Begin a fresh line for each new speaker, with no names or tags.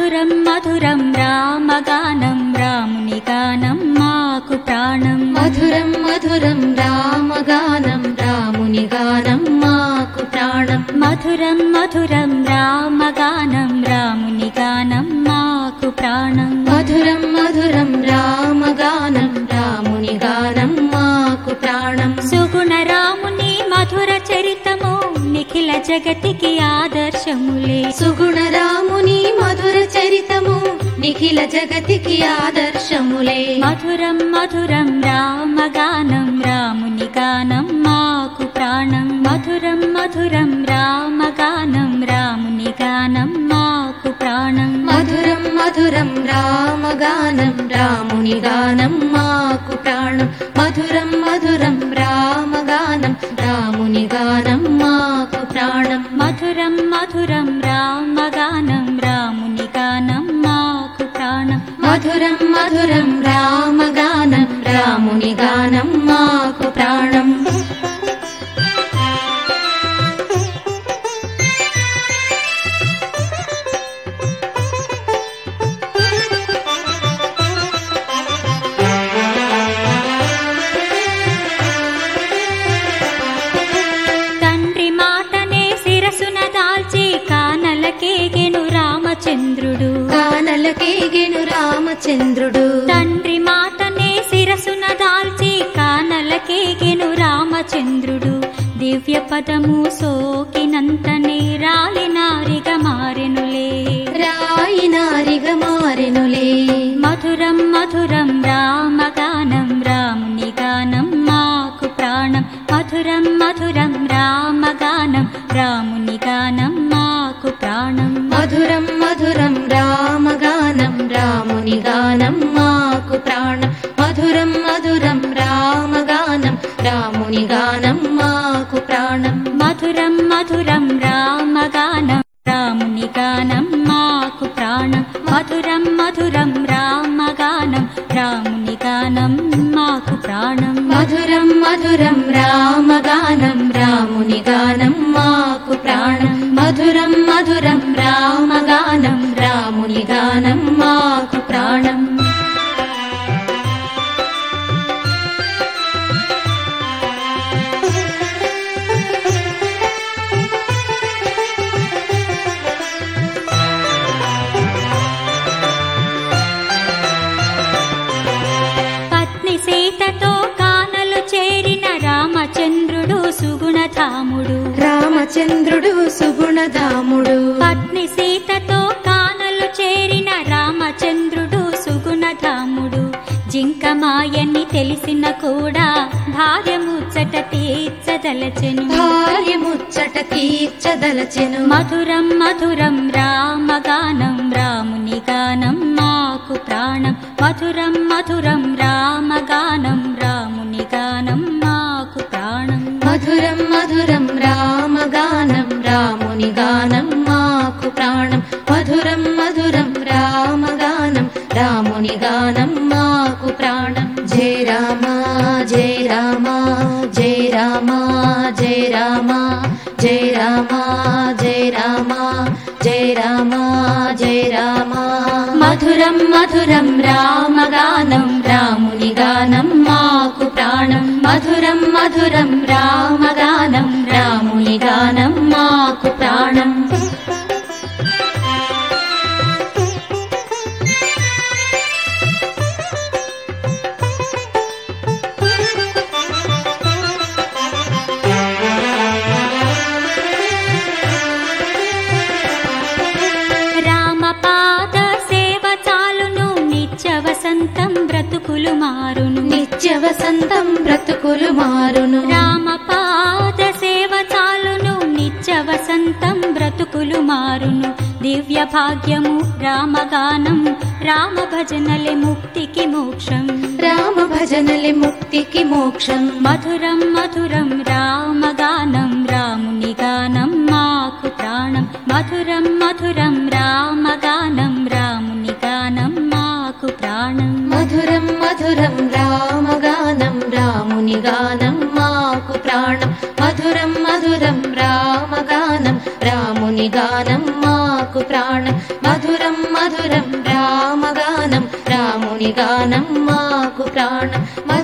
మధురం మధురం రామగానం రాముని గానం మాకు ప్రాణం
మధురం మధురం రామగానం రాముని గానం మాకు ప్రాణం
మధురం మధురం రామగానం రాముని గానం మాకు ప్రాణం
మధురం మధురం రామగానం రాముని గానం మాకు ప్రాణం
సుగుణ రాముని మధుర చరితము నిఖిల జగతికి ఆదర్శములే
సుగుణ రాముని మధుర చరితము నిఖిల జగతికి ఆదర్శములే
మధురం మధురం రామగానం రాముని గానం మాకు ప్రాణం మధురం మధురం రామగానం రాముని గానం మాకు ప్రాణం
మధురం మధురం రామగానం రాముని గానం మాకు ప్రాణం మధురం మధురం రామగానం రాముని గానం మాకు ప్రాణం
మధురం మధురం రామగానం రాముని గానం మాకు ప్రాణం
మధురం మధురం రామగానం రాముని గానం మాకు ప్రాణం
తండ్రి మాటనే శిరసున దాల్చి కానలకేగెను రామచంద్రుడు
కానలకేగెను రామచంద్రుడు
తండ్రి మాటనే శిరసున దాల్చి కానలకేగెను రామచంద్రుడు దివ్య పదము సోకినంతనే రాలినారిగ మారెనులే
రాయి నారిగ మారెనులే
మధురం మధురం రామగానం రాముని గానం మాకు ప్రాణం మధురం మధురం రామగానం రాముని గానం మాకు ప్రాణం
మధురం మధురం రామగానం రాముని గానం మాకు ప్రాణం మధురం మధురం రామగానం రాముని గానం మాకు ప్రాణం
మధురం మధురం రామగానం రాముని గానం మాకు ప్రాణం మధురం మధురం రామగానం రాముని గానం మాకు ప్రాణం
మధురం మధురం రామగానం రాముని గానం మాకు ప్రాణం మధురం మధురం రామగానం రాముని గానం మాకు ప్రాణం
పత్ని సీతతో కానలు చేరిన రామచంద్రుడు సుగుణధాముడు
రామచంద్రుడు సుగుణధాముడు
పత్ని సీతతో కానలు చేరిన రామచంద్రుడు సుగుణధాముడు జింకమాయని తెలిసిన కూడా భార్య ముచ్చట తీర్చదలచెను
భార్య ముచ్చట తీర్చదలచెను
మధురం మధురం రామగానం రాముని గానం మాకు ప్రాణం మధురం మధురం రామగానం రాముని గానం మాకు ప్రాణం
మధురం మధురం రామగానం రాముని గానం మాకు ప్రాణం మధురం మధురం రామగానం రాముని గానం మాకు ప్రాణం జయ రామ జయ రామ జయ రామ జయ రామ జయ రామ జయ రామ జయ రామ జయ రామ మధురం మధురం రామగానం రాముని గానం మాకు ప్రాణం మధురం మధురం రామగానం రాముని గానం మాకు ప్రాణం
రామపాద సేవ చాలును నిత్య వసంతం బ్రతుకులు మారును
నిత్య వసంతం బ్రతుకులు మారును
రామపాద సేవ చాలును నిత్య వసంతం బ్రతుకులు మారును దివ్య భాగ్యము రామగానం రామ భజనలే ముక్తికి మోక్షం
రామ భజనలే ముక్తికి మోక్షం
మధురం మధురం రామగానం రాముని గానం మాకు ప్రాణం మధురం మధురం రామగానం రాముని గానం మాకు ప్రాణం
మధురం మధురం రామగానం రాముని గానం మాకు ప్రాణం మధురం మధురం రామగానం రాముని రాముని గానం మాకు ప్రాణం మధురం మధురం రామగానం రాముని గానం మాకు ప్రాణం మధురం